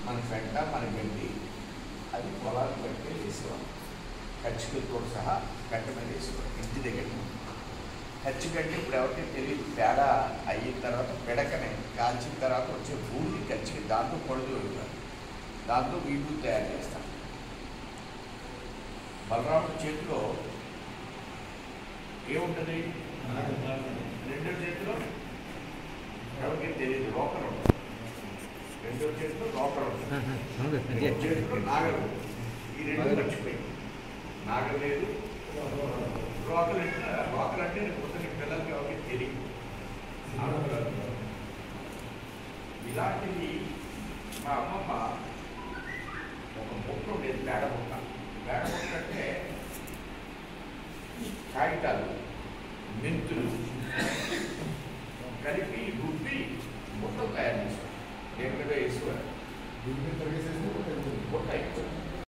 మన పెంట మన గడ్డి అది పొలాలు పెట్టి వేసేవాళ్ళం ఖర్చులతో సహా గడ్డ మీద వేసేవాళ్ళం ఇంటి దగ్గర ఖర్చు గడ్డి ఇప్పుడు ఎవరికి తెలియదు పేడ అయిన తర్వాత పిడకనే కాల్చిన తర్వాత వచ్చే బూడిది ఖర్చుకి దాంతో పొడుగు వెళ్తారు దాంతో వీపు తయారు చేస్తాం బలరాముడి చేతిలో ఏముంటుంది రెండో చేతిలో ఎవరికి తెలియదు రోకలు ఉంటుంది రెండో చేతిలో రోకలు ఉంటుంది మూడో చేతిలో నాగలు ఉంటుంది. ఈ రెండు మర్చిపోయి నాగలు లేదు రోకలు అంటే రోకలు అంటే కొత్తని పిల్లలకి ఎవరికి తెలియదు ఆడపిల్లలు. ఇలాంటివి మా అమ్మమ్మ ఒక ముక్క ఉండేది పేడ ముక్క పేడ ముక్క అంటే కాగితాలు మెంతులు కలిపి రుబ్బి ముక్కలు తయారు చేస్తారు దేని మీద వేసుకోవాలి